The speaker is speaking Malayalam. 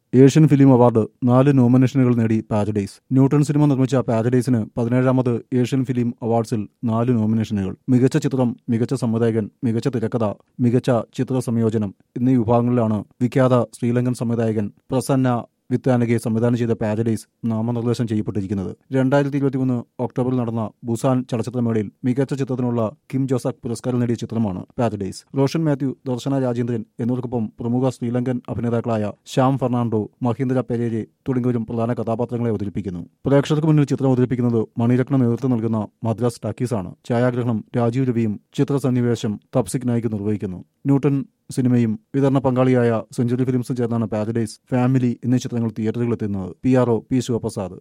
ഏഷ്യൻ ഫിലിം അവാർഡ് നാല് നോമിനേഷനുകൾ നേടി പാരഡൈസ് ന്യൂട്ടൺ സിനിമ നിർമ്മിച്ച പാരഡൈസിന് പതിനേഴാമത് ഏഷ്യൻ ഫിലിം അവാർഡ്സിൽ നാല് നോമിനേഷനുകൾ മികച്ച ചിത്രം മികച്ച സംവിധായകൻ മികച്ച തിരക്കഥ മികച്ച ചിത്ര സംയോജനം എന്നീ വിഭാഗങ്ങളിലാണ് വിഖ്യാത ശ്രീലങ്കൻ സംവിധായകൻ പ്രസന്ന വിത്താനകെ സംവിധാനം ചെയ്ത പാരഡൈസ് നാമനിർദ്ദേശം ചെയ്യപ്പെട്ടിരിക്കുന്നത് രണ്ടായിരത്തി ഇരുപത്തിമൂന്ന് ഒക്ടോബറിൽ നടന്ന ബുസാൻ ചലച്ചിത്രമേളയിൽ മികച്ച ചിത്രത്തിനുള്ള കിം ജോസക് പുരസ്കാരം നേടിയ ചിത്രമാണ് പാരഡൈസ് റോഷൻ മാത്യു ദർശന രാജേന്ദ്രൻ എന്നിവർക്കൊപ്പം പ്രമുഖ ശ്രീലങ്കൻ അഭിനേതാക്കളായ ശ്യാം ഫെർണാണ്ടോ മഹീന്ദ്ര പെരേരെ തുടങ്ങിയവരും പ്രധാന കഥാപാത്രങ്ങളെ അവതരിപ്പിക്കുന്നു പ്രേക്ഷകർക്ക് മുന്നിൽ ചിത്രം അവതരിപ്പിക്കുന്നത് മണിരത്നം നേതൃത്വം നൽകുന്ന മദ്രാസ് ടാക്കീസാണ് ഛായാഗ്രഹണം രാജീവ് രവിയും ചിത്രസന്നിവേശം തപ്സിക് നായിക് നിർവഹിക്കുന്നു ന്യൂട്ടൺ സിനിമയും വിതരണ പങ്കാളിയായ സെഞ്ചുറി ഫിലിംസും ചേർന്നാണ് പാരഡൈസ് ഫാമിലി എന്നീ ചിത്രങ്ങൾ തിയേറ്ററുകളിലെത്തുന്നത് P R O P Sivaprasad